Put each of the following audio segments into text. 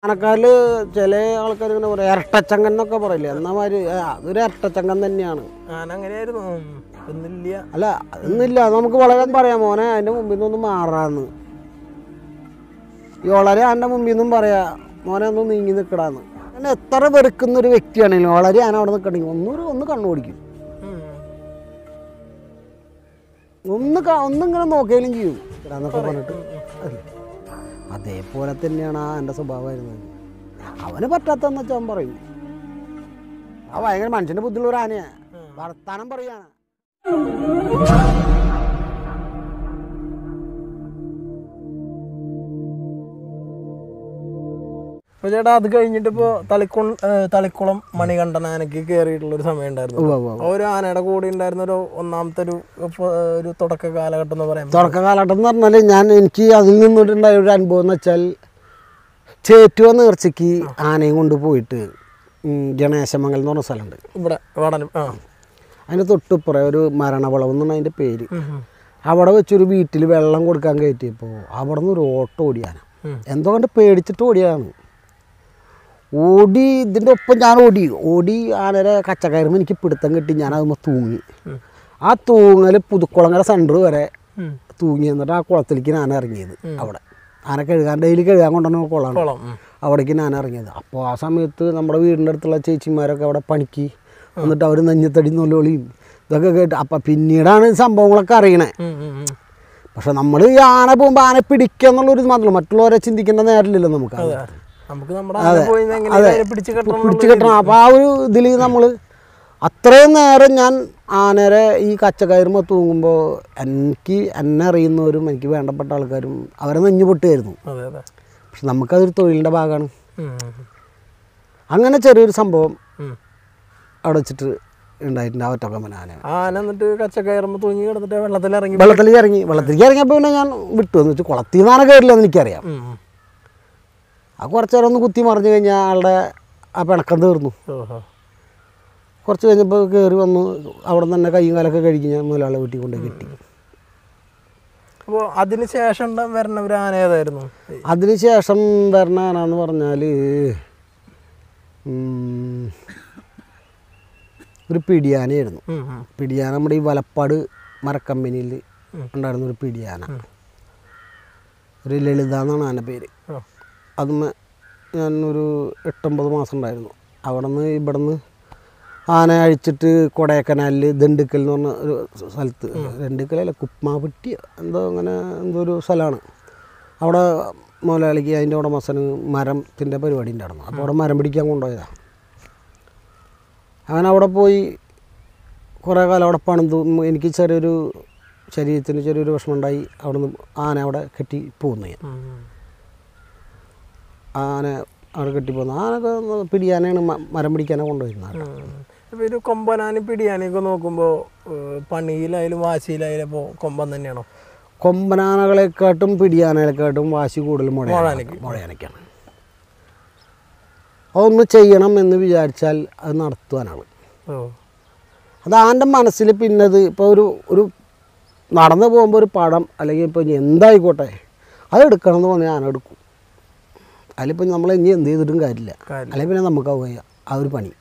ആനക്കാരില് ചില ആൾക്കാർ ഇങ്ങനെ പറയും ഇരട്ടച്ചങ്കൻ എന്നൊക്കെ പറയില്ലേ എന്നാ മാതിരി ആ, അതൊരു ഇരട്ടച്ചങ്കൻ തന്നെയാണ് ആന അങ്ങനെയായിരുന്നു ഉം. ഒന്നില്ല അല്ല അതൊന്നുമില്ല നമുക്ക് വളരെ പറയാം മോനെ അതിന്റെ മുമ്പിൽ നിന്നൊന്ന് മാറാന്ന് ഈ വളരെ ആൻ്റെ മുമ്പിൽ നിന്നും പറയാ മോനെ ഒന്ന് നീങ്ങി നിൽക്കടാന്ന് അങ്ങനെ എത്ര വെറുക്കുന്ന ഒരു വ്യക്തിയാണെങ്കിലും വളരെ ആന അവിടെ നിൽക്കണമെങ്കിൽ ഒന്നൊരു ഒന്ന് കണ്ണു പിടിക്കും ഉം. ഒന്ന് ക- ഒന്നിങ്ങനെ നോക്കിയാലും ചെയ്യും എന്നൊക്കെ പറഞ്ഞിട്ട് അല്ലേ? അതേപോലെ തന്നെയാണ് ആ എൻ്റെ സ്വഭാവമായിരുന്നത് അവന് പറ്റാത്തതെന്ന് വെച്ചാൽ അവൻ പറയും ആ ഭയങ്കര മനുഷ്യൻ്റെ ബുദ്ധിയുള്ള ഒരു ആനയാ വർത്താനം പറയാണ് അപ്പൊ ചേട്ടാ അത് കഴിഞ്ഞിട്ട് ഇപ്പോ തളിക്കുളം ഏഹ് തളിക്കുളം മണികണ്ഠൻ ആനയ്ക്ക് കയറിയിട്ടുള്ള ഒരു സമയം ഉണ്ടായിരുന്നു ഉവ്വ് ഉവ്വ് ആ ഒരു ആനയുടെ കൂടെ ഉണ്ടായിരുന്ന ഒരു ഒന്നാമത്തെ ഒരു ഇപ്പൊ, ഒരു തുടക്ക കാലഘട്ടം എന്ന് പറയാൻ തുടക്ക കാലഘട്ടം എന്ന് പറഞ്ഞാൽ ഞാൻ എനിക്ക് അതിൽ നിന്നിട്ടുണ്ടായ ഒരു അനുഭവം എന്ന് വെച്ചാൽ ചേറ്റുവ നേർച്ചയ്ക്ക് ആനയും കൊണ്ട് പോയിട്ട് ഉം, ഗണേശമംഗൽ എന്ന് പറഞ്ഞ സ്ഥലമുണ്ട് ഇവിടെ വടനം ആ അതിൻ്റെ തൊട്ടിപ്പുറം ഒരു മരണവളവ് എന്നാണ് അതിൻ്റെ പേര് ഉം, ഉം. അവിടെ വെച്ചൊരു വീട്ടിൽ വെള്ളം കൊടുക്കാൻ കയറ്റിയപ്പോൾ അവിടെ നിന്ന് ഒരു ഓട്ടോ ഓടിയാന ഉം. എന്തോ കണ്ട് പേടിച്ചിട്ട് ഓടിയതാണ് ഓടി ഇതിൻ്റെ ഒപ്പം ഞാൻ ഓടി ഓടി ആനരെ കച്ചക്കയറുമ്പോൾ എനിക്ക് പിടുത്തം കിട്ടി ഞാൻ അതുമ്പോൾ തൂങ്ങി ഉം. ആ തൂങ്ങൽ പുതുക്കുളങ്ങര സെൻറ്റർ വരെ ഉം. തൂങ്ങി എന്നിട്ട് ആ കുളത്തിലേക്ക് ഞാൻ ഇറങ്ങിയത് അവിടെ ആന കഴുകാൻ ഡെയിലി കഴുകാൻ കൊണ്ടുവന്ന കുളമാണ് കുളം ഉം. അവിടേക്ക് ഞാൻ ഇറങ്ങിയത് അപ്പോൾ ആ സമയത്ത് നമ്മുടെ വീടിൻ്റെ അടുത്തുള്ള ചേച്ചിമാരൊക്കെ അവിടെ പണിക്ക് എന്നിട്ട് അവർ നെഞ്ഞത്തടി നൊല്ലോളിയും ഇതൊക്കെ കേട്ട് അപ്പം പിന്നീടാണ് ഈ സംഭവങ്ങളൊക്കെ അറിയണേ ഉം, ഉം, ഉം. പക്ഷെ നമ്മൾ ഈ ആന പോകുമ്പോൾ ആന പിടിക്കുക എന്നുള്ളൊരു മാത്രമല്ല മറ്റുള്ളവരെ ചിന്തിക്കേണ്ട നേരമില്ലല്ലോ നമുക്ക് അതെ. നമുക്ക് നമ്മുടെ ആന പോയി എങ്ങനെയാണ് പിടിച്ചു കെട്ടണം പിടിച്ചു കെട്ടണം അപ്പോൾ ആ ഒരു ഇതിൽ നമ്മൾ അത്രയും നേരം ഞാൻ ആനരെ ഈ കച്ചക്കയറുമ്പോൾ തൂങ്ങുമ്പോൾ എനിക്ക് എന്നെ അറിയുന്നവരും എനിക്ക് വേണ്ടപ്പെട്ട ആൾക്കാരും അവരെ നെഞ്ഞു പൊട്ടുമായിരുന്നു അതെ അതെ പക്ഷെ നമുക്കതൊരു തൊഴിലിൻ്റെ ഭാഗമാണ് ഉം, ഉം, അങ്ങനെ ചെറിയൊരു സംഭവം ഉം. അവിടെ വെച്ചിട്ട് ഉണ്ടായിട്ടുണ്ട് ആ ഒറ്റക്കൊമ്പൻ ആന ആന എന്നിട്ട് കച്ചക്കയറുമ്പോ തൂങ്ങി കിടന്നിട്ട് വെള്ളത്തിൽ ഇറങ്ങി വെള്ളത്തിലേക്ക് ഇറങ്ങി വെള്ളത്തിലേക്ക് ഇറങ്ങിയപ്പോൾ പിന്നെ ഞാൻ വിട്ടു എന്ന് വെച്ചാൽ കുളത്തിൽ നിന്നാണ് കയറില്ലെന്ന് എനിക്കറിയാം ഉം, ഉം. ആ കുറച്ച് നേരം ഒന്ന് കുത്തി മറിഞ്ഞു കഴിഞ്ഞാൽ ആളുടെ ആ പിണക്കം തീർന്നു ഓഹോ കുറച്ച് കഴിഞ്ഞപ്പോൾ കയറി വന്നു അവിടെ നിന്ന് തന്നെ കൈയും കാലൊക്കെ കഴുകി ഞാൻ മുതലാളെ വീട്ടിൽ കൊണ്ട് കെട്ടി അപ്പോൾ അതിന് ശേഷം ഉണ്ടാ- വരുന്ന ഒരു ആന ഏതായിരുന്നു അതിനുശേഷം വരണ ആനാന്ന് പറഞ്ഞാൽ ഒരു പിടിയാനയായിരുന്നു ഉം, ഉം. പിടിയാന നമ്മുടെ ഈ വലപ്പാട് മരക്കമ്പനിയിൽ ഉണ്ടായിരുന്ന ഒരു പിടിയാന ഒരു ലളിത എന്നാണ് ആന പേര് ഓ. അതുമ്മ ഞാനൊരു എട്ടൊമ്പത് മാസം ഉണ്ടായിരുന്നു അവിടെ നിന്ന് ഇവിടെ നിന്ന് ആന അഴിച്ചിട്ട് കൊടൈക്കനാലിൽ ദണ്ടുക്കൽ എന്ന് പറഞ്ഞ ഒരു സ്ഥലത്ത് ദണ്ടുക്കലല്ല കുപ്മാപെട്ടി എന്തോ അങ്ങനെ എന്തോ ഒരു സ്ഥലമാണ് അവിടെ മുതലാളിക്ക് അതിൻ്റെ ഉടമസ്ഥന് മരത്തിൻ്റെ പരിപാടി ഉണ്ടായിരുന്നു അപ്പോൾ അവിടെ മരം പിടിക്കാൻ കൊണ്ടുപോയതാണ് അങ്ങനെ അവിടെ പോയി കുറേ കാലം അവിടെ പണിതു ഉം, എനിക്ക് ചെറിയൊരു ശരീരത്തിന് ചെറിയൊരു വിഷമമുണ്ടായി അവിടെ നിന്ന് ആന അവിടെ കെട്ടി പോകുന്നു ഞാൻ ഉം, ഉം. ആന അവിടെ കെട്ടിപ്പോകുന്നു ആനൊക്കെ ഒന്ന് പിടിയാനാണ് മ- മരം പിടിക്കാനാണ് കൊണ്ടുപോയിരുന്നത് ഉം. ഇപ്പൊ ഒരു കൊമ്പനാനും പിടിയാനൊക്കെ നോക്കുമ്പോൾ പണിയിലായാലും വാശിയിലായാലും ഇപ്പോൾ കൊമ്പൻ തന്നെയാണോ കൊമ്പനാനകളെക്കാട്ടും പിടിയാനകളെക്കാട്ടും വാശി കൂടുതൽ മുഴയാനക്ക് മുഴയാനക്കാണ് അതൊന്ന് ചെയ്യണം എന്ന് വിചാരിച്ചാൽ അത് നടത്തുവാനാണ് ഓ അത് ആൻ്റെ മനസ്സിൽ പിന്നെ അത് ഇപ്പോൾ ഒരു ഒരു നടന്നു പോകുമ്പോൾ ഒരു പടം അല്ലെങ്കിൽ ഇപ്പോൾ ഇനി എന്തായിക്കോട്ടെ അത് എടുക്കണം എന്ന് പറഞ്ഞാൽ ഞാൻ എടുക്കും അതിലിപ്പോൾ നമ്മൾ ഇനി എന്ത് ചെയ്തിട്ടും കാര്യമില്ല കാര്യം അല്ലെങ്കിൽ പിന്നെ നമുക്ക് ആ ഒരു പണി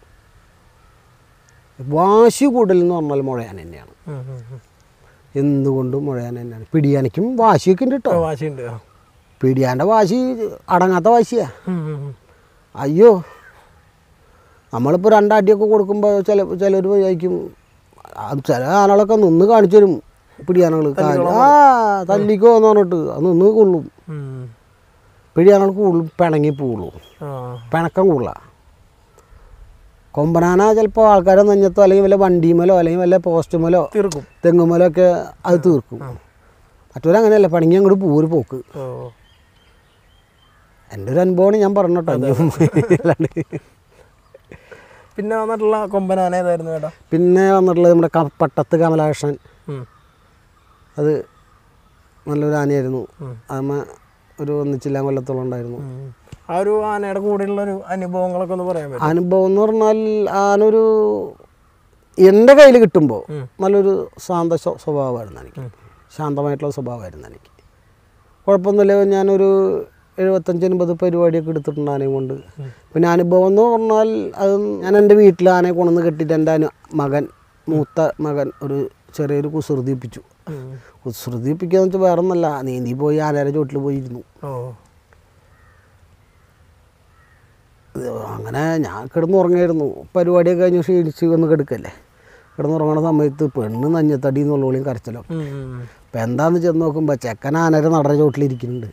വാശി കൂടുതൽ എന്ന് പറഞ്ഞാൽ മുഴയാൻ തന്നെയാണ് ഉം, ഉം, ഉം. എന്തുകൊണ്ടും മുഴയാൻ തന്നെയാണ് പിടിയാനയ്ക്കും വാശിയൊക്കെ ഉണ്ട് കേട്ടോ ഓ, വാശിയുണ്ട് ആ. പിടിയാൻ്റെ വാശി അടങ്ങാത്ത വാശിയാ ഉം, ഉം, ഉം. അയ്യോ നമ്മളിപ്പോൾ രണ്ടടിയൊക്കെ കൊടുക്കുമ്പോൾ ചില ചിലർ വിചാരിക്കും അത് ചില ആളുകളൊക്കെ നിന്ന് കാണിച്ചു തരും പിടിയാനകൾ ആ തല്ലിക്കോ എന്ന് പറഞ്ഞിട്ട് അത് നിന്ന് കൊള്ളും ഉം. പിടിയാനകൾ കൂടുതലും പിണങ്ങി പോവുള്ളൂ ആ. പിണക്കം കൂടുതല കൊമ്പനാന ചിലപ്പോൾ ആൾക്കാരെ നെഞ്ഞത്തോ അല്ലെങ്കിൽ വല്ല വണ്ടിമേലോ അല്ലെങ്കിൽ വല്ല പോസ്റ്റുമേലോ തീർക്കും തെങ്ങുമേലോ ഒക്കെ അത് തീർക്കും മറ്റവരങ്ങനെയല്ല പിണങ്ങി അങ്ങോട്ട് പോര് പോക്ക് ഓ എൻ്റെ ഒരു അനുഭവമാണ് ഞാൻ പറഞ്ഞോട്ടോ അല്ലാണ്ട് പിന്നെ വന്നിട്ടുള്ള കൊമ്പനാന ഏതായിരുന്നു ചേട്ടാ പിന്നെ വന്നിട്ടുള്ളത് നമ്മുടെ ക- പട്ടത്ത് കമലാകൃഷ്ണൻ ഉം. അത് നല്ലൊരു ആനയായിരുന്നു ഉം. അമ്മ ഒരു ഒന്നിച്ചില്ല കൊല്ലത്തോളം ഉണ്ടായിരുന്നു ഉം. ആ ഒരു ആനയുടെ കൂടെയുള്ള ഒരു അനുഭവങ്ങളൊക്കെ ഒന്ന് പറയാൻ പറ്റും അനുഭവം എന്ന് പറഞ്ഞാൽ ആനൊരു എൻ്റെ കയ്യിൽ കിട്ടുമ്പോൾ ഉം. നല്ലൊരു ശാന്ത സ്വ- സ്വഭാവമായിരുന്നു എനിക്ക് ശാന്തമായിട്ടുള്ള സ്വഭാവമായിരുന്നു എനിക്ക് കുഴപ്പമൊന്നുമില്ല ഞാനൊരു എഴുപത്തഞ്ച് എൺപത് പരിപാടിയൊക്കെ എടുത്തിട്ടുണ്ട് ആനയും കൊണ്ട് പിന്നെ അനുഭവം എന്ന് പറഞ്ഞാൽ അത് ഞാൻ എൻ്റെ വീട്ടിൽ ആനയെ കൊണ്ടുവന്ന് കെട്ടിയിട്ട് എൻ്റെ അനു മകൻ മൂത്ത മകൻ ഒരു ചെറിയൊരു കുസൃതിപ്പിച്ചു ഉം. കുസൃതിപ്പിക്കാന്ന് വെച്ചാൽ വേറെ ഒന്നല്ല നീന്തി പോയി ആനയുടെ ചോട്ടിൽ പോയിരുന്നു ഓ ഇത് അങ്ങനെ ഞാൻ കിടന്നുറങ്ങായിരുന്നു പരിപാടിയൊക്കെ കഴിഞ്ഞ് ക്ഷീണിച്ച് വന്ന് കിടക്കല്ലേ കിടന്നുറങ്ങണ സമയത്ത് പെണ്ണ് നഞ്ഞത്തടി എന്നുള്ളോളിയും കരച്ചലോ ഉം, ഉം, ഉം. അപ്പം എന്താന്ന് ചെന്ന് നോക്കുമ്പോൾ ചെക്കൻ ആനയുടെ നടര ചോട്ടിലിരിക്കുന്നുണ്ട്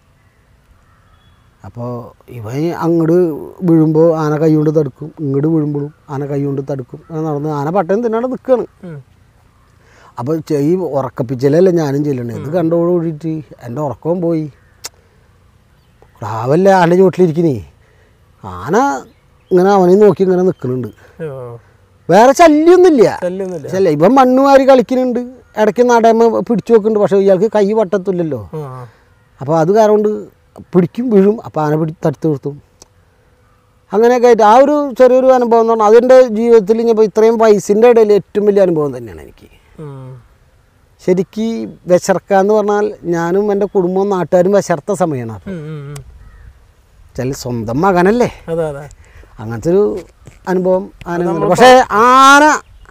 അപ്പോൾ ഇവൻ അങ്ങോട്ട് വീഴുമ്പോൾ ആന കൈ കൊണ്ട് തടുക്കും ഇങ്ങോട്ട് വീഴുമ്പോഴും ആന കൈ കൊണ്ട് തടുക്കും അങ്ങനെ നടന്ന് ആന പട്ടയം തിന്നാണ്ട് നിൽക്കുകയാണ് ഉം. അപ്പോൾ ഈ ഉറക്കപ്പിച്ചലല്ലേ ഞാനും ചെല്ലണേ ഇത് കണ്ടോടുകൂടിയിട്ട് എൻ്റെ ഉറക്കവും പോയി രാവല്ലേ ആൻ്റെ ചോട്ടിലിരിക്കുന്നേ ആന ഇങ്ങനെ അവനെ നോക്കി ഇങ്ങനെ നിൽക്കുന്നുണ്ട് ഓ വേറെ ശല്യമൊന്നുമില്ല ശല്യൊന്നുമില്ല ശല്യം ഇവൻ മണ്ണുമാരി കളിക്കുന്നുണ്ട് ഇടയ്ക്ക് നടയമ പിടിച്ചു നോക്കുന്നുണ്ട് പക്ഷേ ഇയാൾക്ക് കൈ വട്ടത്തില്ലല്ലോ ആ അപ്പോൾ അത് കാരണം കൊണ്ട് പിടിക്കും വീഴും അപ്പോൾ ആന പിടി തടുത്ത് നിർത്തും അങ്ങനെയൊക്കെ ആയിട്ട് ആ ഒരു ചെറിയൊരു അനുഭവം എന്ന് പറഞ്ഞാൽ അതെൻ്റെ ജീവിതത്തിൽ ഇനിയിപ്പോൾ ഇത്രയും വയസ്സിൻ്റെ ഇടയിൽ ഏറ്റവും വലിയ അനുഭവം തന്നെയാണ് എനിക്ക് ഉം. ശരിക്ക് വിശർക്കുക എന്ന് പറഞ്ഞാൽ ഞാനും എൻ്റെ കുടുംബവും നാട്ടുകാരും വിശർത്ത സമയമാണ് അപ്പോൾ ഉം, ഉം, ഉം. ചില സ്വന്തം മകനല്ലേ അതെ അതെ അങ്ങനത്തെ ഒരു അനുഭവം ആന പക്ഷേ ആന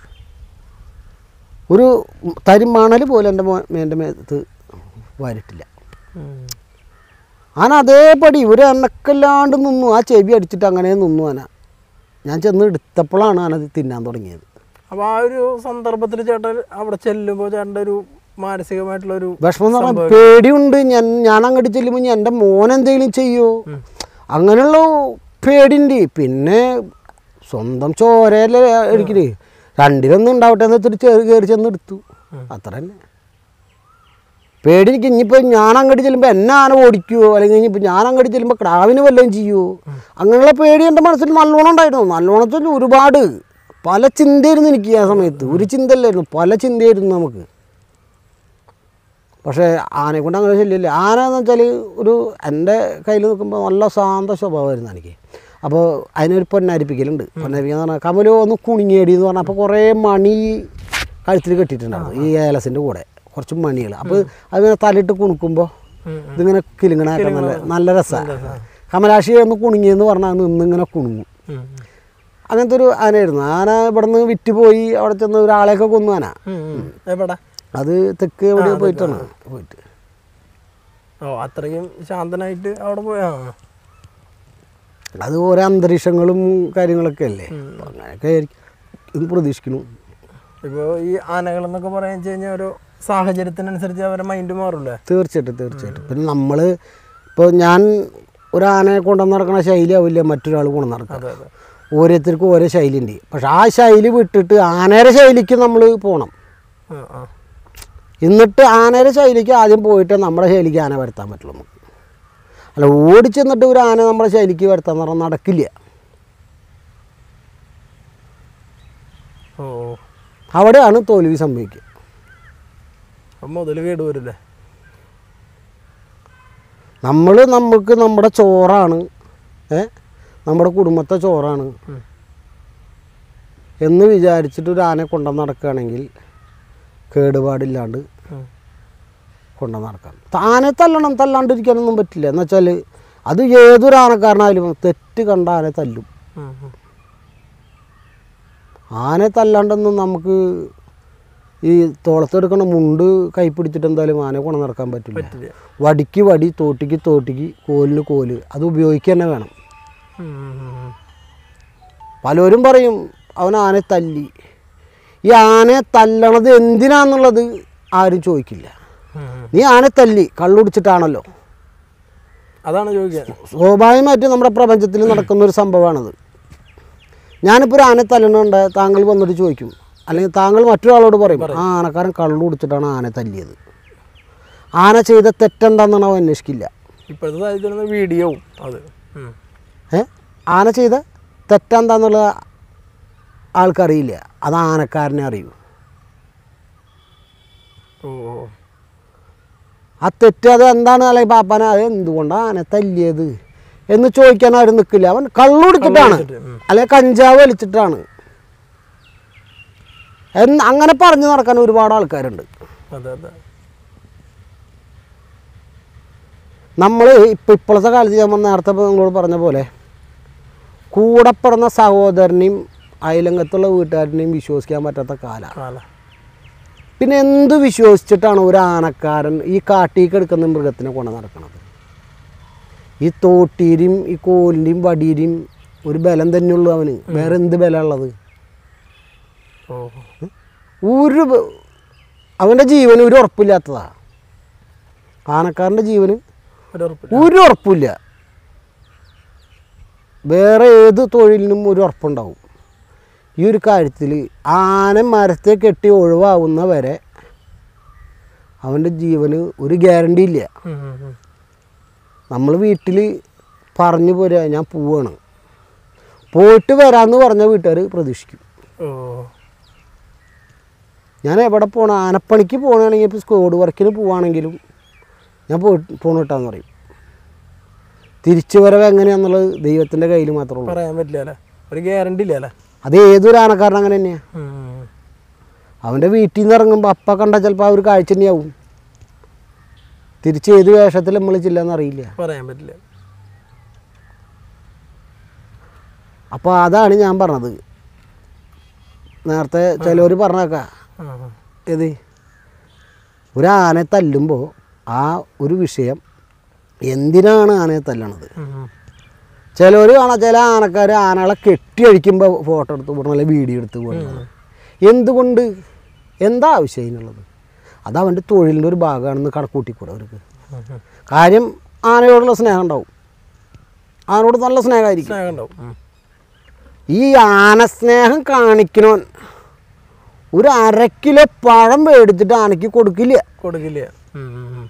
ഒരു തരി മണൽ പോലും എൻ്റെ മോ എൻ്റെ മേത്ത് വാരിട്ടില്ല ഉം. ആന അതേപടി ഒരു എണ്ണക്കല്ലാണ്ട് നിന്നു ആ ചെവി അടിച്ചിട്ട് അങ്ങനെ നിന്നു ആന ഞാൻ ചെന്ന് എടുത്തപ്പോഴാണ് ആന ഇത് തിന്നാൻ തുടങ്ങിയത് അപ്പൊ ആ ഒരു സന്ദർഭത്തിൽ ചേട്ടൻ അവിടെ ചെല്ലുമ്പോൾ ചേട്ടൻ്റെ ഒരു മാനസികമായിട്ടുള്ള ഒരു വിഷമം എന്ന് പറഞ്ഞാൽ പേടിയുണ്ട് ഞാൻ ഞാൻ അങ്ങോട്ട് ചെല്ലുമ്പോൾ ഞാൻ എൻ്റെ മോൻ എന്തെങ്കിലും ചെയ്യുമോ അങ്ങനെയുള്ള പേടിയുണ്ട് പിന്നെ സ്വന്തം ചോരയല്ലേ എടുക്കല് രണ്ടിലൊന്നും ഉണ്ടാവട്ടെ എന്ന് വെച്ചിട്ട് ചെറു കയറി ചെന്ന് എടുത്തു അത്ര തന്നെ പേടി എനിക്ക് ഇനിയിപ്പോൾ ഞാൻ അങ്ങോട്ട് ചെല്ലുമ്പോൾ എന്നെ ആന ഓടിക്കുമോ അല്ലെങ്കിൽ ഇനിയിപ്പോൾ ഞാൻ അങ്ങോട്ട് ചെല്ലുമ്പോൾ ക്രാവിന് വല്ലതും ചെയ്യുമോ അങ്ങനെയുള്ള പേടി എൻ്റെ മനസ്സിൽ നല്ലോണം ഉണ്ടായിരുന്നു നല്ലോണം വെച്ചാൽ ഒരുപാട് പല ചിന്തയായിരുന്നു എനിക്ക് ആ സമയത്ത് ഒരു ചിന്തയല്ലായിരുന്നു പല ചിന്തയായിരുന്നു നമുക്ക് പക്ഷേ ആനയെ കൊണ്ട് അങ്ങനെ ശല്യമില്ല ആന എന്ന് വെച്ചാൽ ഒരു എൻ്റെ കയ്യിൽ നിൽക്കുമ്പോൾ നല്ല ശാന്ത സ്വഭാവമായിരുന്നു എനിക്ക് അപ്പോൾ അതിനൊരു പൊന്നരിപ്പിക്കലുണ്ട് പൊന്നരിപ്പിക്കുക എന്ന് പറഞ്ഞാൽ കമലോ ഒന്ന് കുണിങ്ങേടി എന്ന് പറഞ്ഞാൽ അപ്പോൾ കുറേ മണി കഴുത്തിൽ കെട്ടിയിട്ടുണ്ടായിരുന്നു ഈ ഏലസിൻ്റെ കൂടെ കുറച്ച് മണികൾ അപ്പോൾ അതിങ്ങനെ തലയിട്ട് കുണുക്കുമ്പോൾ ഉം, ഇതിങ്ങനെ കിലുങ്ങണൊക്കെ നല്ല നല്ല രസമാണ് കമലാക്ഷി ഒന്ന് കുണുങ്ങിയെന്ന് പറഞ്ഞാൽ നിന്നിങ്ങനെ കുണുങ്ങും ഉം, ഉം. അങ്ങനത്തെ ഒരു ആനയായിരുന്നു ആന ഇവിടെ നിന്ന് വിറ്റ് പോയി അവിടെ ചെന്ന് ഒരാളെയൊക്കെ കൊന്നു ആന ഉം, ഉം. എവിടെ അത് തെക്ക് എവിടെയോ പോയിട്ടാണ് പോയിട്ട് ഓ അത്രയും ശാന്തനായിട്ട് അവിടെ പോയി ആ അത് ഓരോ അന്തരീക്ഷങ്ങളും കാര്യങ്ങളൊക്കെ അല്ലേ അപ്പോൾ അങ്ങനെയൊക്കെ ആയിരിക്കും ഇത് പ്രതീക്ഷിക്കുന്നു ഇപ്പോൾ ഈ ആനകൾ എന്നൊക്കെ പറയാൻ വെച്ച് കഴിഞ്ഞാൽ ഓരോ സാഹചര്യത്തിനനുസരിച്ച് അവരുടെ മൈൻഡ് മാറൂലേ തീർച്ചയായിട്ടും തീർച്ചയായിട്ടും പിന്നെ നമ്മൾ ഇപ്പോൾ ഞാൻ ഒരു ആനയെ കൊണ്ടുവന്ന് നടക്കുന്ന ശൈലി ആവില്ല മറ്റൊരാൾ കൊണ്ടു നടക്കുക അതെ അതെ ഓരോരുത്തർക്കും ഓരോ ശൈലി ഉണ്ട് പക്ഷെ ആ ശൈലി വിട്ടിട്ട് ആനയുടെ ശൈലിക്ക് നമ്മൾ പോകണം ആ ആ എന്നിട്ട് ആനയുടെ ശൈലിക്ക് ആദ്യം പോയിട്ട് നമ്മുടെ ശൈലിക്ക് ആന വരുത്താൻ പറ്റുള്ളൂ നമുക്ക് അല്ല ഓടിച്ചെന്നിട്ട് ഒരു ആന നമ്മുടെ ശൈലിക്ക് വരുത്താൻ പറഞ്ഞാൽ നടക്കില്ല ഓ അവിടെയാണ് തോൽവി സംഭവിക്കുക അപ്പം മുതൽ കേട് വരില്ലേ നമ്മൾ നമുക്ക് നമ്മുടെ ചോറാണ് ഏ നമ്മുടെ കുടുംബത്തെ ചോറാണ് ഉം. എന്ന് വിചാരിച്ചിട്ട് ഒരു ആനയെ കൊണ്ടുവന്ന് നടക്കുകയാണെങ്കിൽ കേടുപാടില്ലാണ്ട് ഉം. കൊണ്ടുവന്ന് നടക്കാം ആനയെ തല്ലണം തല്ലാണ്ടിരിക്കാനൊന്നും പറ്റില്ല എന്ന് വെച്ചാൽ അത് ഏതൊരു ആനക്കാരനായാലും തെറ്റ് കണ്ട ആനയെ തല്ലും ഉം, ഉം. ആനയെ തല്ലാണ്ടൊന്നും നമുക്ക് ഈ തോളത്തെടുക്കണ മുണ്ട് കൈ പിടിച്ചിട്ട് എന്തായാലും ആനയെ കൊണ്ടു നടക്കാൻ പറ്റില്ല പറ്റില്ല വടിക്ക് വടി തോട്ടിക്ക് തോട്ടിക്ക് കോലിന് കോല് അത് ഉപയോഗിക്കുക തന്നെ വേണം ഉം, ഉം, ഉം, ഉം. പലരും പറയും അവൻ ആനയെ തല്ലി ഈ ആനയെ തല്ലണത് എന്തിനാന്നുള്ളത് ആരും ചോദിക്കില്ല ഉം, ഉം. നീ ആനയെ തല്ലി കള്ളുടിച്ചിട്ടാണല്ലോ അതാണ് ചോദിക്കാൻ സ്വാഭാവികമായിട്ട് നമ്മുടെ പ്രപഞ്ചത്തിൽ നടക്കുന്ന ഒരു സംഭവമാണത് ഞാനിപ്പോൾ ഒരു ആനയെ തല്ലണുണ്ട് താങ്കൾ വന്നിട്ട് ചോദിക്കും അല്ലെങ്കിൽ താങ്കൾ മറ്റൊരാളോട് പറയും ആ ആനക്കാരൻ കള്ളു കുടിച്ചിട്ടാണ് ആനയെ തല്ലിയത് ആന ചെയ്ത തെറ്റെന്താണെന്നാണ് അവൻ അന്വേഷിക്കില്ല ഇപ്പോഴത്തെ സാഹചര്യം വീഡിയോവും അത് ഉം. ഏ ആന ചെയ്ത തെറ്റെന്താന്നുള്ള ആൾക്കറിയില്ല അത് ആനക്കാരനെ അറിയൂ ഓ ഓ. ആ തെറ്റ് അത് എന്താണ് അല്ലെങ്കിൽ പാപ്പാന അത് എന്തുകൊണ്ടാണ് ആന തല്ലിയത് എന്ന് ചോദിക്കാൻ ആരും നിൽക്കില്ല അവൻ കള്ളു കുടിച്ചിട്ടാണ് കുടിച്ചിട്ട്, ഉം. അല്ലെങ്കിൽ കഞ്ചാവ് വലിച്ചിട്ടാണ് എന്ന് അങ്ങനെ പറഞ്ഞു നടക്കാൻ ഒരുപാട് ആൾക്കാരുണ്ട് അതെ അതെ നമ്മൾ ഇപ്പം ഇപ്പോഴത്തെ കാലത്ത് ഞാൻ നേരത്തെ ഇപ്പൊ നിങ്ങളോട് പറഞ്ഞ പോലെ കൂടെ പിറന്ന സഹോദരനെയും അയലങ്കത്തുള്ള വീട്ടുകാരനെയും വിശ്വസിക്കാൻ പറ്റാത്ത കാലമാണ് കാല പിന്നെ എന്ത് വിശ്വസിച്ചിട്ടാണ് ഒരു ആനക്കാരൻ ഈ കാട്ടിലേക്ക് എടുക്കുന്ന മൃഗത്തിനെ കൊണ്ട് നടക്കുന്നത് ഈ തോട്ടീരും ഈ കോലിൻ്റെയും വടിയുടെയും ഒരു ബലം തന്നെയുള്ളൂ അവന് വേറെ എന്ത് ബലമുള്ളത് ഓ ഒരു ബ- അവൻ്റെ ജീവന് ഒരു ഉറപ്പില്ലാത്തതാ ആനക്കാരൻ്റെ ജീവന് ഒരു ഉറപ്പില്ല ഒരു ഉറപ്പില്ല വേറെ ഏത് തൊഴിലിനും ഒരു ഉറപ്പുണ്ടാവും ഈ ഒരു കാര്യത്തിൽ ആന മരത്തെ കെട്ടി ഒഴിവാകുന്ന വരെ അവൻ്റെ ജീവന് ഒരു ഗ്യാരണ്ടി ഇല്ല ഉം, ഉം, ഉം. നമ്മൾ വീട്ടിൽ പറഞ്ഞു പോരാ ഞാൻ പോവാണ് പോയിട്ട് വരാമെന്ന് പറഞ്ഞ വീട്ടുകാർ പ്രതീക്ഷിക്കും ഓ ഞാൻ എവിടെ പോകണം ആനപ്പണിക്ക് പോകണമെങ്കിൽ ഇപ്പോൾ സ്ക്വാഡ് വർക്കിന് പോവുകയാണെങ്കിലും ഞാൻ പോയിട്ട് പോണ കിട്ടാന്ന് പറയും തിരിച്ചു വരവ് എങ്ങനെയാണെന്നുള്ളത് ദൈവത്തിൻ്റെ കയ്യിൽ മാത്രമേ ഉള്ളൂ പറയാൻ പറ്റില്ല അല്ലേ ഒരു ഗ്യാരണ്ടി ഇല്ല അല്ലേ അത് ഏതൊരു ആനക്കാരൻ അങ്ങനെ തന്നെയാണ് ഉം. അവൻ്റെ വീട്ടിൽ നിന്ന് ഇറങ്ങുമ്പോൾ അപ്പ കണ്ടാൽ ചിലപ്പോൾ ആ ഒരു കാഴ്ച തന്നെയാവും തിരിച്ച് ഏത് വേഷത്തിൽ നമ്മൾ ചെല്ലാന്ന് അറിയില്ല പറയാൻ പറ്റില്ല അപ്പോൾ അതാണ് ഞാൻ പറഞ്ഞത് നേരത്തെ ചിലവർ പറഞ്ഞേക്കാം ആ, ആ. ഏത് ഒരു ആനയെ തല്ലുമ്പോൾ ആ ഒരു വിഷയം എന്തിനാണ് ആനയെ തല്ലണത് ഉം, ഉം. ചിലവർ കാണാം ചില ആനക്കാർ ആനകളെ കെട്ടി അഴിക്കുമ്പോൾ ഫോട്ടോ എടുത്ത് പോകണം അല്ലെങ്കിൽ വീഡിയോ എടുത്ത് പോകണം എന്തുകൊണ്ട് എന്താ ആവശ്യം അതിനുള്ളത് അത് അവൻ്റെ തൊഴിലിൻ്റെ ഒരു ഭാഗമാണെന്ന് കണക്കൂട്ടിക്കൂടെ അവർക്ക് ഉം, ഉം. കാര്യം ആനയോടുള്ള സ്നേഹം ഉണ്ടാവും ആനയോട് നല്ല സ്നേഹമായിരിക്കും സ്നേഹം ഉണ്ടാവും ഉം. ഈ ആനസ്നേഹം കാണിക്കണോൻ ഒരു അര കിലോ പഴം മേടിച്ചിട്ട് ആനയ്ക്ക് കൊടുക്കില്ല കൊടുക്കില്ല ഉം, ഉം, ഉം.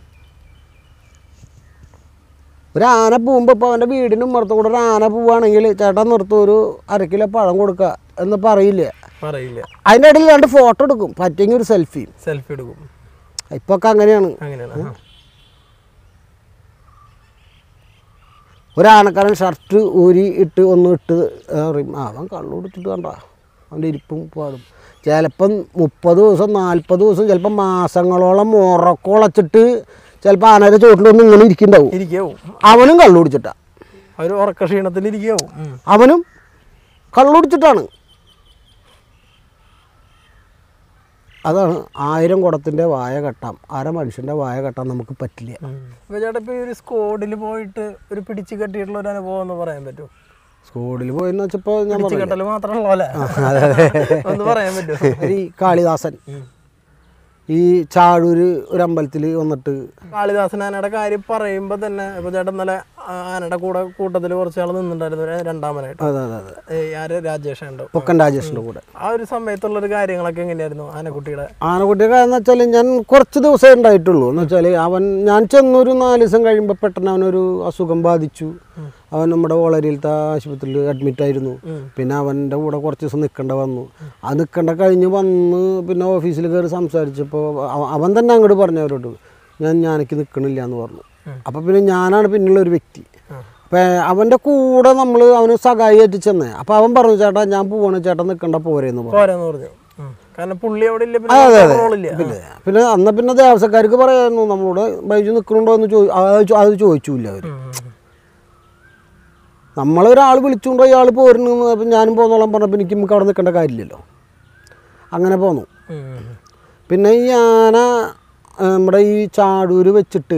ഒരു ആന പോകുമ്പോൾ ഇപ്പോൾ അവൻ്റെ വീടിന് പുറത്തു കൂടെ ഒരു ആന പോവുകയാണെങ്കിൽ ചേട്ടൻ നിർത്തും ഒരു അര കിലോ പഴം കൊടുക്കുക എന്ന് പറയില്ല പറയില്ല അതിൻ്റെ ഇടയിൽ രണ്ട് ഫോട്ടോ എടുക്കും പറ്റുമെങ്കിൽ ഒരു സെൽഫി സെൽഫി എടുക്കും ഇപ്പൊ ഒക്കെ അങ്ങനെയാണ് അങ്ങനെയാണ് ആ. ഒരു ആനക്കാരൻ ഷർട്ട് ഊരി ഇട്ട് ഒന്ന് ഇട്ട് പറയും "ആ, അവൻ കള്ളു കൊടുത്തിട്ട് കണ്ട അവൻ്റെ ഇരിപ്പും പാടും ചിലപ്പം മുപ്പത് ദിവസം നാൽപ്പത് ദിവസം ചിലപ്പോൾ മാസങ്ങളോളം ഉറക്കുളച്ചിട്ട് ചിലപ്പോൾ ആനയുടെ ചോട്ടിലൊന്നും ഇങ്ങനെ ഇരിക്കുന്നുണ്ടാവും ഇരിക്കാവും അവനും കള്ളു കുടിച്ചിട്ടാ ഒരു ഉറക്ക ക്ഷീണത്തിൽ ഇരിക്കാവും ഉം. അവനും കള്ളു കുടിച്ചിട്ടാണ് അതാണ് ആയിരം കുടത്തിൻ്റെ വായ കെട്ടാം അര മനുഷ്യൻ്റെ വായ കെട്ടാൻ നമുക്ക് പറ്റില്ല ഇപ്പൊ ചേട്ടാ ഇപ്പൊ ഈ ഒരു സ്കോഡിൽ പോയിട്ട് ഒരു പിടിച്ചു കെട്ടിയിട്ടുള്ള ഒരു അനുഭവം എന്ന് പറയാൻ പറ്റുമോ സ്കൂളിൽ പോയെന്ന് വെച്ചപ്പോൾ ഞാൻ പിടിച്ചു പറഞ്ഞു കെട്ടൽ മാത്രമല്ലോ അല്ലേ അതെ അതെ ഒന്ന് പറയാൻ പറ്റുമോ ഈ കാളിദാസൻ ഉം. ഈ ചാഴൂര് ഒരു അമ്പലത്തിൽ വന്നിട്ട് കാളിദാസൻ ആനയുടെ കാര്യം പറയുമ്പോ തന്നെ ഇപ്പൊ ചേട്ടൻ ഇന്നലെ ആ ആനയുടെ കൂടെ കൂട്ടത്തിൽ കുറച്ച് ആൾ നിന്നിട്ടുണ്ടായിരുന്നു ഒരു രണ്ടാമനായിട്ട് അതെ അതെ അതെ ഏയ് ആര് രാജേഷ് ഉണ്ടോ പൊക്കൻ രാജേഷിൻ്റെ കൂടെ ആ ഒരു സമയത്തുള്ള ഒരു കാര്യങ്ങളൊക്കെ എങ്ങനെയായിരുന്നു ആനക്കുട്ടിയുടെ ആനക്കുട്ടിയൊക്കെ എന്ന് വെച്ചാൽ ഞാൻ കുറച്ച് ദിവസമേ ഉണ്ടായിട്ടുള്ളൂ എന്ന് വെച്ചാൽ അവൻ ഞാൻ ചെന്നൊരു നാല് ദിവസം കഴിയുമ്പോൾ പെട്ടെന്ന് അവനൊരു അസുഖം ബാധിച്ചു അവൻ നമ്മുടെ വളരിയിലത്തെ ആശുപത്രിയിൽ അഡ്മിറ്റ് ആയിരുന്നു പിന്നെ അവൻ്റെ കൂടെ കുറച്ച് ദിവസം നിൽക്കേണ്ട വന്നു ആ നിൽക്കേണ്ട കഴിഞ്ഞ് വന്ന് പിന്നെ ഓഫീസിൽ കയറി സംസാരിച്ചപ്പോൾ അവ- അവൻ തന്നെ അങ്ങോട്ട് പറഞ്ഞു അവരോട് ഞാൻ ഞാനക്ക് നിൽക്കണില്ല എന്ന് പറഞ്ഞു അപ്പോൾ പിന്നെ ഞാനാണ് പിന്നെയുള്ള ഒരു വ്യക്തി അപ്പം അവൻ്റെ കൂടെ നമ്മൾ അവന് സഹായിയായിട്ട് ചെന്നേ അപ്പോൾ അവൻ പറഞ്ഞു ചേട്ടാ ഞാൻ പോവാണ് ചേട്ടൻ നിൽക്കണ്ട പോരെന്ന് പറഞ്ഞു പോരാന്ന് പറഞ്ഞു ഉം. കാരണം പുള്ളി അവിടെ ഇല്ല അതെ, പിന്നെ അതെ. റോളില്ല പിന്നെ പിന്നെ അന്ന് പിന്നെ ദേവസ്വക്കാർക്ക് പറയായിരുന്നു നമ്മളോട് ബൈജു നിൽക്കണുണ്ടോ എന്ന് ചോദി അത് ചോ- അത് ചോദിച്ചില്ല അവർ നമ്മളൊരാൾ വിളിച്ചുകൊണ്ടോ ഇയാൾ പോരുന്നു അപ്പം ഞാനും പോന്നോളാം പറഞ്ഞപ്പോൾ എനിക്ക് നമുക്ക് അവിടെ നിൽക്കേണ്ട കാര്യമില്ലല്ലോ അങ്ങനെ പോന്നു പിന്നെ ഈ ആന ആ, നമ്മുടെ ഈ ചാടൂര് വെച്ചിട്ട്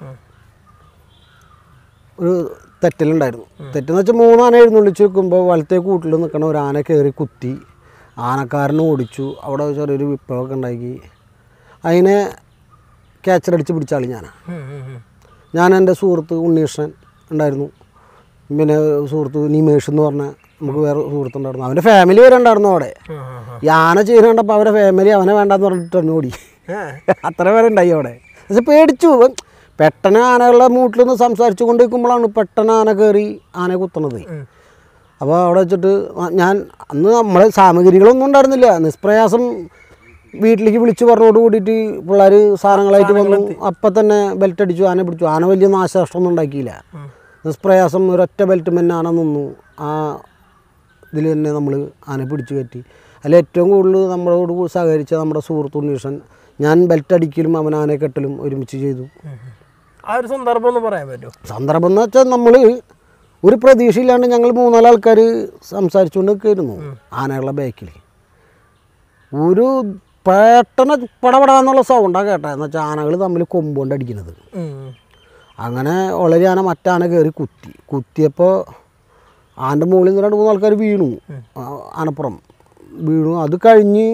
ഒരു തെറ്റലുണ്ടായിരുന്നു തെറ്റെന്ന് വെച്ചാൽ മൂന്ന് ആന എഴുന്നള്ളിച്ച് വെക്കുമ്പോൾ വലത്തെ കൂട്ടിൽ നിൽക്കണ ഒരു ആന കയറി കുത്തി ആനക്കാരനെ ഓടിച്ചു അവിടെ ചെറിയൊരു വിപ്ലവമൊക്കെ ഉണ്ടാക്കി അതിനെ ക്യാച്ചറടിച്ച് പിടിച്ച ആൾ ഞാനാണ് ഞാൻ എൻ്റെ സുഹൃത്ത് ഉണ്ണീഷ്ണൻ ഉണ്ടായിരുന്നു പിന്നെ സുഹൃത്ത് നിമേഷ് എന്ന് പറഞ്ഞ നമുക്ക് വേറെ സുഹൃത്തുണ്ടായിരുന്നു അവൻ്റെ ഫാമിലി വരെ ഉണ്ടായിരുന്നു അവിടെ ഈ ആന ചെയ്യുന്ന കണ്ടപ്പോൾ അവരുടെ ഫാമിലി അവനെ വേണ്ടാന്ന് പറഞ്ഞിട്ട് എറിഞ്ഞു ഓടി അത്ര പേരെ ഉണ്ടായി അവിടെ പക്ഷെ പേടിച്ചു ഇവൻ പെട്ടെന്ന് ആനകളുടെ മൂട്ടിൽ നിന്ന് സംസാരിച്ചു കൊണ്ടിരിക്കുമ്പോഴാണ് പെട്ടെന്ന് ആന കയറി ആനയെ കുത്തണത് അപ്പോൾ അവിടെ വെച്ചിട്ട് ആ- ഞാൻ അന്ന് നമ്മളെ സാമഗ്രികളൊന്നും ഉണ്ടായിരുന്നില്ല നിഷ്പ്രയാസം വീട്ടിലേക്ക് വിളിച്ച് പറഞ്ഞോട് കൂടിയിട്ട് പിള്ളേർ സാധനങ്ങളായിട്ട് വന്നു അപ്പം തന്നെ ബെൽറ്റ് അടിച്ചു ആന പിടിച്ചു ആന വലിയ നാശനഷ്ടമൊന്നും ഉണ്ടാക്കിയില്ല നിഷ്പ്രയാസം ഒരൊറ്റ ബെൽറ്റ് മെന്നെ ആന നിന്നു ആ ഇതിൽ തന്നെ നമ്മൾ ആന പിടിച്ചു കയറ്റി അതിൽ ഏറ്റവും കൂടുതൽ നമ്മളോട് കൂ- സഹകരിച്ച നമ്മുടെ സുഹൃത്ത് ഉണ്ണീഷൻ ഞാൻ ബെൽറ്റ് അടിക്കലും അവൻ ആനയെ കെട്ടലും ഒരുമിച്ച് ചെയ്തു ആ ഒരു സന്ദർഭം ഒന്ന് പറയാൻ പറ്റുമോ സന്ദർഭം എന്ന് വെച്ചാൽ നമ്മൾ ഒരു പ്രതീക്ഷയില്ലാണ്ട് ഞങ്ങൾ മൂന്നാല് ആൾക്കാർ സംസാരിച്ചുകൊണ്ട് നിൽക്കായിരുന്നു ആനകളുടെ ബാക്കിൽ ഒരു പെട്ടെന്ന് പടപടാന്നുള്ള സൗണ്ടാണ് കേട്ടത് എന്ന് വെച്ചാൽ ആനകൾ തമ്മിൽ കൊമ്പുകൊണ്ട് അടിക്കുന്നത് ഉം. അങ്ങനെ വളരെ ആന മറ്റാന കയറി കുത്തി കുത്തിയപ്പോൾ ആൻ്റെ മുകളിൽ നിന്ന് രണ്ട് മൂന്ന് ആൾക്കാർ വീണു ആ, ആനപ്പുറം വീണു അത് കഴിഞ്ഞ്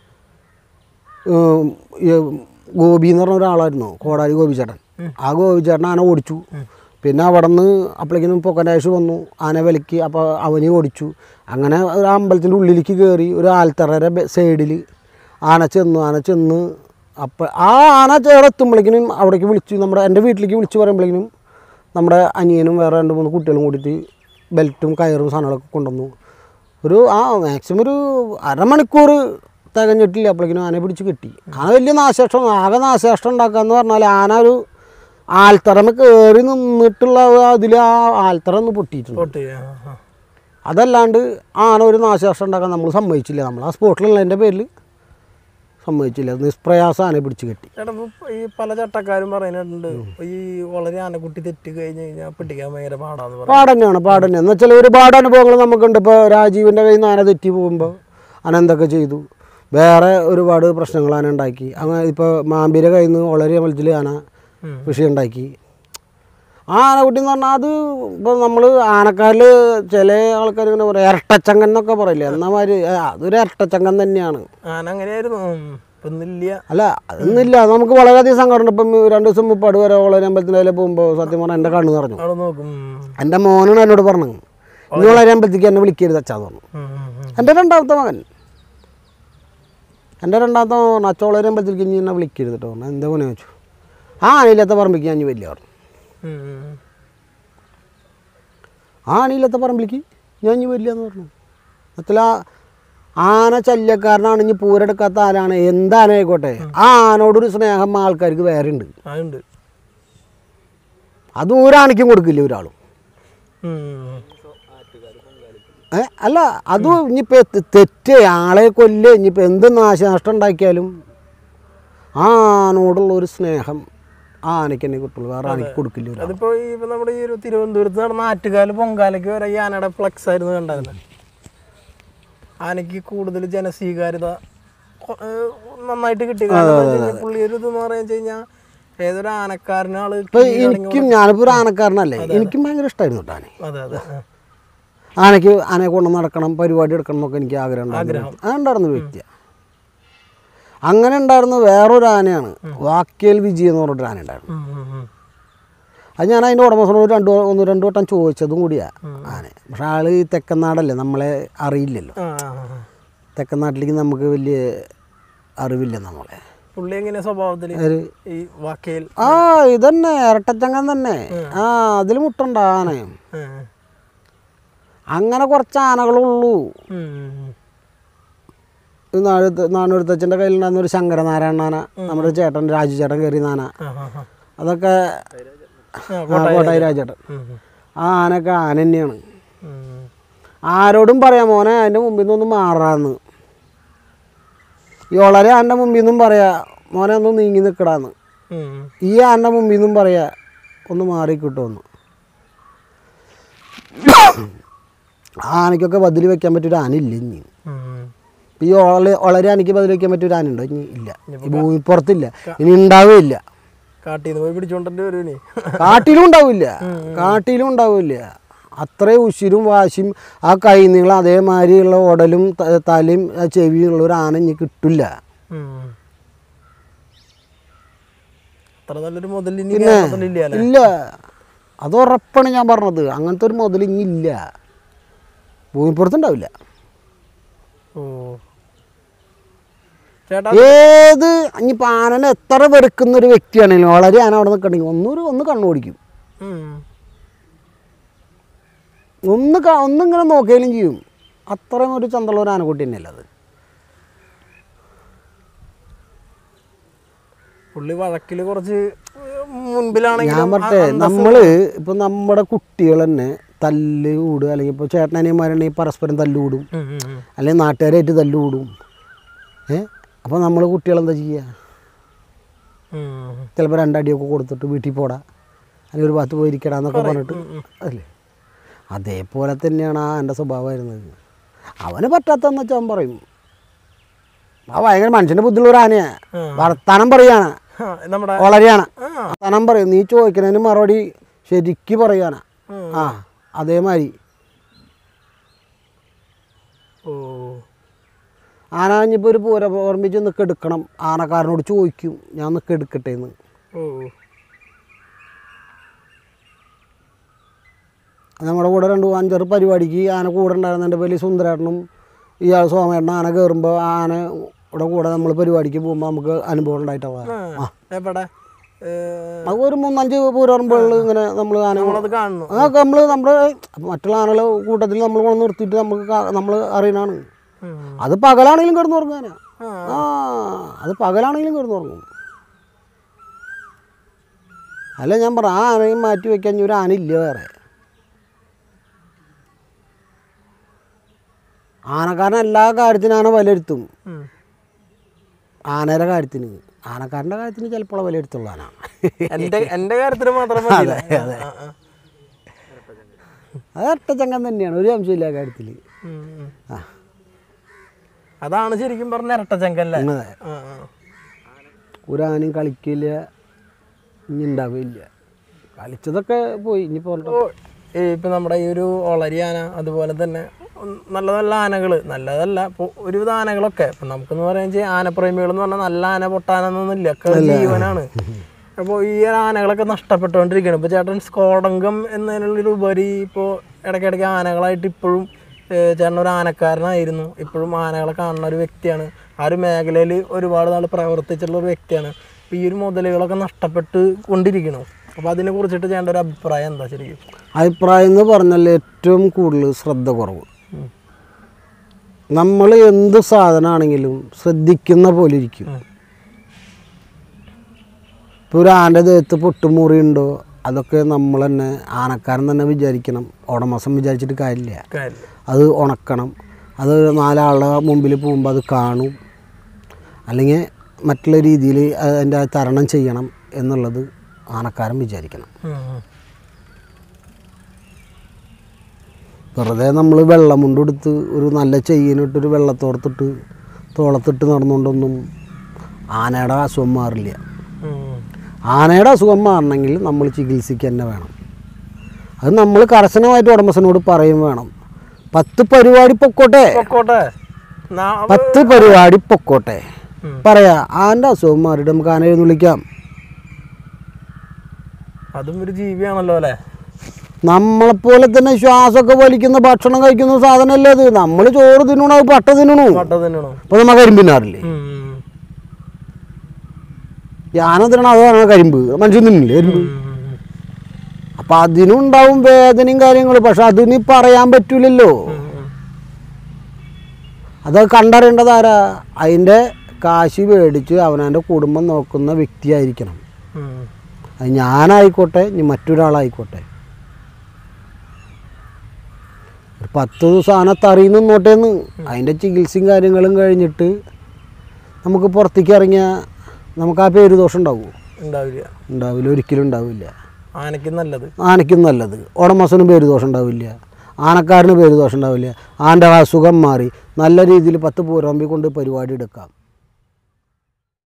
ഏം, ഈ ഗോപി എന്ന് പറഞ്ഞ ഒരാളായിരുന്നു കോടാലി ഗോപി ചേട്ടൻ ആ ഗോപി ചേട്ടൻ ആന ഓടിച്ചു പിന്നെ അവിടെ നിന്ന് അപ്പോഴേക്കിനും പൊക്കനാശ് വന്നു ആന വിലക്കി അപ്പോൾ അവനെ ഓടിച്ചു അങ്ങനെ ഒരു അമ്പലത്തിൻ്റെ ഉള്ളിലേക്ക് കയറി ഒരു ആൽത്തറയുടെ സൈഡിൽ ആന ചെന്നു ആന ചെന്ന് അപ്പോൾ ആ ആന ചേടെ എത്തുമ്പോഴേക്കിനും അവിടേക്ക് വിളിച്ചു നമ്മുടെ എൻ്റെ വീട്ടിലേക്ക് വിളിച്ച് പറയുമ്പോഴേക്കിനും നമ്മുടെ അനിയനും വേറെ രണ്ട് മൂന്ന് കുട്ടികളും കൂടിയിട്ട് ബെൽറ്റും കയറും സാധനങ്ങളൊക്കെ കൊണ്ടുവന്നു ഒരു ആ മാക്സിമം ഒരു അരമണിക്കൂർ തികഞ്ഞിട്ടില്ല അപ്പോഴേക്കിനും ആനയെ പിടിച്ച് കെട്ടി ആന വലിയ നാശനഷ്ടം ആകെ നാശനഷ്ടം ഉണ്ടാക്കാന്ന് പറഞ്ഞാൽ ആന ഒരു ആൽത്തറമ കയറി നിന്നിട്ടുള്ള അതിൽ ആ ആൽത്തറ ഒന്ന് പൊട്ടിയിട്ടുണ്ട് പൊട്ടി ആ, ആ. അതല്ലാണ്ട് ആന ഒരു നാശനഷ്ടം ഉണ്ടാക്കാൻ നമ്മൾ സമ്മതിച്ചില്ല നമ്മൾ ആ സ്പോട്ടിലുള്ളതിൻ്റെ പേരിൽ സമ്മതിച്ചില്ല നിഷ്പ്രയാസം ആനയെ പിടിച്ച് കെട്ടി ചേട്ടാ ഇപ്പൊ ഈ പല ചട്ടക്കാരും പറയുന്നുണ്ട് ഈ വളരെ ആനക്കുട്ടി തെറ്റി കഴിഞ്ഞ് കഴിഞ്ഞാൽ പിടിക്കാൻ ഭയങ്കര പാടാന്ന് പറയും പാട് തന്നെയാണ് പാട് തന്നെ എന്ന് വെച്ചാൽ ഒരുപാട് അനുഭവങ്ങൾ നമുക്കുണ്ട് ഇപ്പോൾ രാജീവിൻ്റെ കയ്യിൽ നിന്ന് ആന തെറ്റി പോകുമ്പോൾ ആന എന്തൊക്കെ ചെയ്തു വേറെ ഒരുപാട് പ്രശ്നങ്ങൾ ആന ഉണ്ടാക്കി അങ്ങനെ ഇപ്പോൾ മാമ്പിയുടെ കയ്യിൽ നിന്ന് വളരെ അമ്പലത്തിൽ ആന ഉം. വിഷയം ഉണ്ടാക്കി ആ ആനക്കുട്ടി എന്ന് പറഞ്ഞാൽ അത് ഇപ്പോൾ നമ്മൾ ആനക്കാരിൽ ചില ആൾക്കാർ ഇങ്ങനെ പറയും ഇരട്ടച്ചങ്കൻ എന്നൊക്കെ പറയില്ലേ എന്നാൽ മാതിരി ആ, അതൊരു ഇരട്ടച്ചങ്കൻ തന്നെയാണ് ആന അങ്ങനെയായിരുന്നു ഉം. ഇപ്പൊ ഇന്നില്ല അല്ല അതൊന്നുമില്ല നമുക്ക് വളരെയധികം സങ്കടമുണ്ട് ഇപ്പം രണ്ട് ദിവസം മുപ്പാട് വരെ വളരെ അമ്പലത്തിൻ്റെ അതിൽ പോകുമ്പോൾ സത്യം പറഞ്ഞാൽ എൻ്റെ കണ്ണ് നിറഞ്ഞു അവിടെ നോക്കും ഉം. എൻ്റെ മോനാണ് എന്നോട് പറഞ്ഞു ഇന്ന് വളരെ അമ്പലത്തേക്ക് എന്നെ വിളിക്കരുത് അച്ഛാന്ന് പറഞ്ഞു ഉം, ഉം, ഉം. എൻ്റെ രണ്ടാമത്തെ മകൻ എൻ്റെ രണ്ടാമത്തെ മകൻ പറഞ്ഞു അച്ഛ വളരെ അമ്പലത്തിലേക്ക് ഇനി എന്നെ വിളിക്കരുത് കേട്ടോ പറഞ്ഞു എന്താ മോനെ ചോദിച്ചു ആ ആനയില്ലാത്ത പറമ്പിലേക്ക് ഞാൻ ഇനി വലിയ പറഞ്ഞു ഉം, ഉം. ആ ആനയില്ലാത്ത പറമ്പിലേക്ക് ഞാൻ ഇനി വലിയ എന്ന് പറഞ്ഞു മറ്റുള്ള ആന ശല്യക്കാരനാണ് ഇനി പൂരെടുക്കാത്ത ആനാണ് എന്ത് ആനയായിക്കോട്ടെ ആ ആനോടൊരു സ്നേഹം ആൾക്കാർക്ക് വേറെ ഉണ്ട് ആ ഉണ്ട് അത് ഒരാണിക്കും കൊടുക്കില്ല ഒരാളും ഉം. ഏ അല്ല അത് ഇനിയിപ്പോൾ തെറ്റ് ആളെ കൊല്ല് ഇനിയിപ്പോൾ എന്ത് നാശനഷ്ടം ഉണ്ടാക്കിയാലും ആ ആനോടുള്ള ഒരു സ്നേഹം ആ ആനയ്ക്ക് തന്നെ കിട്ടുള്ളൂ വേറെ ആനയ്ക്ക് കൊടുക്കില്ല ഒരാൾ അതിപ്പോ ഈ ഇപ്പൊ നമ്മുടെ ഈ ഒരു തിരുവനന്തപുരത്ത് നടന്ന ആറ്റുകാല് പൊങ്കാലയ്ക്ക് വരെ ഈ ആനയുടെ ഫ്ലക്സ് ആയിരുന്നു കണ്ടായിരുന്നത് ആനയ്ക്ക് കൂടുതൽ ജനസ്വീകാര്യത കൊ- ഏഹ് നന്നായിട്ട് കിട്ടി കാരണം എന്താ വെച്ച് കഴിഞ്ഞാ പുള്ളി ഒരു ഇതെന്ന് പറഞ്ഞു കഴിഞ്ഞാൽ ഏതൊരു ആനക്കാരനാള് ഇപ്പം എനിക്കും ഞാനിപ്പോൾ ഒരു ആനക്കാരനല്ലേ എനിക്കും ഭയങ്കര ഇഷ്ടമായിരുന്നു കേട്ടോ ആനയെ അതെ അതെ ആ. ആനയ്ക്ക് ആനയെ കൊണ്ട് നടക്കണം പരിപാടി എടുക്കണം എന്നൊക്കെ എനിക്ക് ആഗ്രഹം ഉണ്ടായിരുന്നു ആ ഉണ്ടായിരുന്ന ഒരു വ്യക്തിയാണ് അങ്ങനെ ഉണ്ടായിരുന്ന വേറൊരു ആനയാണ് വാക്കേൽ വിജയ് എന്ന് പറഞ്ഞിട്ടൊരു ആന ഉണ്ടായിരുന്നു ഉം, ഉം, ഉം. അത് ഞാൻ അതിൻ്റെ ഉടമസ്ഥനോട് രണ്ട് വ- ഒന്ന് രണ്ട് വട്ടം ചോദിച്ചതും കൂടിയാ ആന പക്ഷെ ആള് ഈ തെക്കൻ നാടല്ലേ നമ്മളെ അറിയില്ലല്ലോ ആ, ആ, ആ. തെക്കൻ നാട്ടിലേക്ക് നമുക്ക് വലിയ അറിവില്ല നമ്മളെ പുള്ളി എങ്ങനെ സ്വഭാവത്തില് ഒരു ഈ വാക്കയിൽ ആ ഇതന്നെ ഇരട്ടച്ചങ്ങൻ തന്നെ ആ അതിൽ മുട്ടുണ്ട് ആനയും ഉം, അങ്ങനെ കുറച്ച് ആനകളുള്ളൂ ഉം, ഉം. ഈ നാഴത്ത് നാനൂറ്റച്ചൻ്റെ കയ്യിലുണ്ടായിരുന്ന ഒരു ശങ്കരനാരായണ ആന നമ്മുടെ ചേട്ടൻ രാജു ചേട്ടൻ കയറി ആന ആ, ആ, ആ. അതൊക്കെ ആ, ആ, കോട്ടായി രാജേട്ടൻ ഉം, ഉം. ആ ആനയൊക്കെ ആന തന്നെയാണ് ഉം. ആരോടും പറയാം മോനെ അതിൻ്റെ മുമ്പിൽ നിന്നൊന്ന് മാറാന്ന് ഈ വളരെ ആൻ്റെ മുമ്പിൽ നിന്നും പറയാ മോനെ ഒന്ന് നീങ്ങി നിൽക്കടാന്ന് ഉം. ഈ ആൻ്റെ മുമ്പിൽ നിന്നും പറയാ ഒന്ന് മാറി കിട്ടുമെന്ന് ആനയ്ക്കൊക്കെ ബദൽ വെക്കാൻ പറ്റിയൊരു ആനയില്ല ഇനി ഉം. ഈ ഒള വളരെ ആനയ്ക്ക് ബദൽ വെക്കാൻ പറ്റിയൊരു ആനയുണ്ടോ ഇനി ഇല്ല ഈ ഭൂമിപ്പുറത്തില്ല ഇനി ഉണ്ടാവുകയില്ല കാട്ടീന്ന് പോയി പിടിച്ചോണ്ടേ വരും ഇനി കാട്ടിലും ഉണ്ടാവില്ല കാട്ടിലും ഉണ്ടാവില്ല അത്രയും ഉശിരും വാശിയും ആ കൈ നീളം അതേമാതിരിയുള്ള ഉടലും ത- തലയും ആ ചെവിയും ഉള്ള ഒരു ആന ഇനി കിട്ടില്ല ഉം. അത്ര നല്ലൊരു മുതൽ ഇനി കേരളത്തിലില്ല അല്ലേ ഇല്ല അത് ഉറപ്പാണ് ഞാൻ പറഞ്ഞത് അങ്ങനത്തെ ഒരു മുതൽ ഇനി ഇല്ല ഭൂമിപ്പുറത്തുണ്ടാവില്ല ഓ ചേട്ടാ ഏത് ഇനിയിപ്പോൾ ആനനെ എത്ര വെറുക്കുന്ന ഒരു വ്യക്തിയാണെങ്കിലും വളരെ ആന അവിടെ നിൽക്കണമെങ്കിൽ ഒന്നൊരു ഒന്ന് കണ്ണോടിക്കും ഉം. ഒന്ന് ക- ഒന്നിങ്ങനെ നോക്കിയാലും ചെയ്യും അത്രയും ഒരു ചന്തമുള്ള ഒരു ആനക്കുട്ടി തന്നെയല്ല അത് പുള്ളി വഴക്കില് കുറച്ച് മുൻപിലാണെങ്കിൽ ഞാൻ പറഞ്ഞേ നമ്മൾ ഇപ്പം നമ്മുടെ കുട്ടികൾ തന്നെ തല്ല് കൂടുക അല്ലെങ്കിൽ ഇപ്പോൾ ചേട്ടനനിയന്മാരുണ്ടെങ്കിൽ പരസ്പരം തല്ലുകൂടും അല്ലെങ്കിൽ നാട്ടുകാരായിട്ട് തല്ലുകൂടും ഏ അപ്പോൾ നമ്മൾ കുട്ടികളെന്താ ചെയ്യുക ചിലപ്പോൾ രണ്ടടിയൊക്കെ കൊടുത്തിട്ട് വീട്ടിൽ പോടാ അല്ലെങ്കിൽ ഒരു ഭാഗത്ത് പോയിരിക്കടാന്നൊക്കെ പറഞ്ഞിട്ട് അല്ലേ അതേപോലെ തന്നെയാണ് ആ എൻ്റെ സ്വഭാവമായിരുന്നത് അവന് പറ്റാത്തതെന്ന് വെച്ചാൽ അവൻ പറയും ആ ഭയങ്കര മനുഷ്യൻ്റെ ബുദ്ധിയുള്ള ഒരു ആനയാ വർത്താനം പറയാണ് ആ, നമ്മുടെ വളരെയാണ് ആ വർത്താനം പറയും നീ ചോദിക്കുന്നതിന് മറുപടി ശരിക്ക് പറയാനാ ഉം. ആ അതേമാതിരി ഓ ആന ഇനിയിപ്പോൾ ഒരു പൂര ഓർമ്മിച്ച് നിൽക്ക് എടുക്കണം ആനക്കാരനോട് ചോദിക്കും ഞാൻ നിൽക്ക് എടുക്കട്ടെ എന്ന് ഓ നമ്മുടെ കൂടെ രണ്ട് അഞ്ചാറ് പരിപാടിക്ക് ആന കൂടെ ഉണ്ടായിരുന്ന എൻ്റെ വലിയ സുന്ദരേട്ടനും ഇയാൾ സോമേട്ടനും ആന കയറുമ്പോൾ ആനയുടെ കൂടെ നമ്മൾ പരിപാടിക്ക് പോകുമ്പോൾ നമുക്ക് അനുഭവം ഉണ്ടായിട്ടുള്ള ആ, എവിടെ ഏ, അത് ഒരു മൂന്നഞ്ച് പൂരമ്പുകളിൽ ഇങ്ങനെ നമ്മൾ ആന നമ്മളത് കാണുന്നു അതൊക്കെ നമ്മൾ നമ്മുടെ മറ്റുള്ള ആനകളെ കൂട്ടത്തിൽ നമ്മൾ കൊണ്ട് നിർത്തിയിട്ട് നമുക്ക് നമ്മൾ അറിയണതാണ് ഉം. അത് പകലാണെങ്കിലും കിടന്നുറങ്ങാനാ ആ. ആ അത് പകലാണെങ്കിലും കിടന്നുറങ്ങും അല്ല ഞാൻ പറ ആ ആനയും മാറ്റി വെക്കാൻ ഇനി ഒരു ആന ഇല്ല വേറെ ആനക്കാരൻ എല്ലാ കാര്യത്തിനും ആന വിലയിരുത്തും ഉം. ആനയുടെ കാര്യത്തിന് ആനക്കാരൻ്റെ കാര്യത്തിന് ചിലപ്പോൾ വിലയിരുത്തുള്ളൂ ആന എന്റെ എന്റെ കാര്യത്തിന് മാത്രം മതിയില്ല. ആ, ആ. അത് ഒറ്റച്ചങ്കം തന്നെയാണ് ഒരു സംശയമില്ല ആ കാര്യത്തിൽ ഉം, ഉം. ആ അതാണ് ശരിക്കും പറഞ്ഞ ഇരട്ടച്ചങ്കല്ലേ അതെ ആ, ആ. ഒരു ആനയും കളിക്കില്ല ഇനി ഉണ്ടാവില്ല കളിച്ചതൊക്കെ പോയി ഇനിയിപ്പോൾ ഓ, ഈ ഇപ്പൊ നമ്മുടെ ഈ ഒരു ഒളരി ആന അതുപോലെ തന്നെ ഉം നല്ല നല്ല ആനകൾ നല്ലതല്ല ഇപ്പോൾ ഒരുവിധ ആനകളൊക്കെ ഇപ്പം നമുക്കെന്ന് പറയാൻ വെച്ചാൽ ആനപ്രേമികൾ എന്ന് പറഞ്ഞാൽ നല്ല ആന പൊട്ടാനൊന്നുമില്ല ഒക്കെ ജീവനാണ് അപ്പോൾ ഈ ആനകളൊക്കെ നഷ്ടപ്പെട്ടുകൊണ്ടിരിക്കുകയാണ് ഇപ്പോൾ ചേട്ടൻ സ്കോടങ്കം എന്നതിനുള്ളൊരു ഉപരി ഇപ്പോൾ ഇടയ്ക്കിടയ്ക്ക് ആനകളായിട്ട് ഇപ്പോഴും ഏഹ്, ചേട്ടൻ ഒരു ആനക്കാരനായിരുന്നു ഇപ്പോഴും ആനകളെ കാണുന്ന ഒരു വ്യക്തിയാണ് ആ ഒരു മേഖലയിൽ ഒരുപാട് നാൾ പ്രവർത്തിച്ചിട്ടുള്ള ഒരു വ്യക്തിയാണ് അപ്പോൾ ഈ ഒരു മുതലുകളൊക്കെ നഷ്ടപ്പെട്ട് കൊണ്ടിരിക്കണം അപ്പോൾ അതിനെ കുറിച്ചിട്ട് ചേട്ടൻ്റെ ഒരു അഭിപ്രായം എന്താ ശരിക്കും അഭിപ്രായം എന്ന് പറഞ്ഞാൽ ഏറ്റവും കൂടുതൽ ശ്രദ്ധ കുറവ് ഉം. നമ്മൾ എന്ത് സാധനമാണെങ്കിലും ശ്രദ്ധിക്കുന്ന പോലെ ഇരിക്കും ഉം. ഇപ്പോൾ ഒരു ആൻ്റെ ദേഹത്ത് പൊട്ടുമുറി ഉണ്ടോ അതൊക്കെ നമ്മൾ തന്നെ ആനക്കാരൻ തന്നെ വിചാരിക്കണം ഉടമസം വിചാരിച്ചിട്ട് കാര്യമില്ല കാര്യം അത് ഉണക്കണം അത് നാലാളുടെ മുമ്പിൽ പോകുമ്പോൾ അത് കാണും അല്ലെങ്കിൽ മറ്റുള്ള രീതിയിൽ അതിൻ്റെ തരണം ചെയ്യണം എന്നുള്ളത് ആനക്കാരൻ വിചാരിക്കണം ഉം. വെറുതെ നമ്മൾ വെള്ളം കൊണ്ടെടുത്ത് ഒരു നല്ല ചെയിനിട്ടൊരു വെള്ളത്തോർത്തിട്ട് തോളത്തിട്ട് നടന്നുകൊണ്ടൊന്നും ആനയുടെ അസുഖം മാറില്ല ഉം. ആനയുടെ അസുഖം മാറണമെങ്കിൽ നമ്മൾ ചികിത്സിക്കുക തന്നെ വേണം അത് നമ്മൾ കർശനമായിട്ട് ഉടമസ്ഥനോട് പറയും വേണം പത്ത് പരിപാടി പൊക്കോട്ടെ പൊക്കോട്ടെ നാ- പത്ത് പരിപാടി പൊക്കോട്ടെ ഉം. പറയാ ആൻ്റെ അസുഖം മാറിയിട്ട് നമുക്ക് ആന എഴുന്നള്ളിക്കാം അതും ഒരു ജീവിയാണല്ലോ അല്ലേ നമ്മളെപ്പോലെ തന്നെ ശ്വാസമൊക്കെ വലിക്കുന്ന ഭക്ഷണം കഴിക്കുന്ന സാധനമല്ലേ അത് നമ്മൾ ചോറ് തിന്നണോ അത് പട്ട തിന്നണു പട്ട തന്നെയാണോ അപ്പോൾ നമ്മൾ കരിമ്പ് തിന്നാറില്ലേ യാന തിന്നണം അതാണ് കരിമ്പ് മനുഷ്യൻ തിന്നില്ലേ കരിമ്പ് അപ്പം അതിനുണ്ടാവും വേദനയും കാര്യങ്ങളും പക്ഷെ അതിന് പറയാൻ പറ്റൂലല്ലോ അത് കണ്ടറിയേണ്ടത് ആരാ അതിൻ്റെ കാശ് മേടിച്ച് അവനവൻ്റെ കുടുംബം നോക്കുന്ന വ്യക്തിയായിരിക്കണം അത് ഞാനായിക്കോട്ടെ ഇനി മറ്റൊരാളായിക്കോട്ടെ ഒരു പത്ത് ദിവസം ആനത്ത് അറിയുന്നോട്ടേന്ന് അതിൻ്റെ ചികിത്സയും കാര്യങ്ങളും കഴിഞ്ഞിട്ട് നമുക്ക് പുറത്തേക്ക് ഇറങ്ങിയാൽ നമുക്ക് ആ പേര് ദോഷം ഉണ്ടാവുമോ ഉണ്ടാവില്ല ഉണ്ടാവില്ല ഒരിക്കലും ഉണ്ടാവില്ല ആനയ്ക്ക് നല്ലത് ആനയ്ക്കും നല്ലത് ഉടമസ്ഥനും പേര് ദോഷം ഉണ്ടാവില്ല ആനക്കാരന് പേര് ദോഷം ഉണ്ടാവില്ല ആൻ്റെ അസുഖം മാറി നല്ല രീതിയിൽ പത്ത് പൂരമ്പി കൊണ്ട് പരിപാടി എടുക്കാം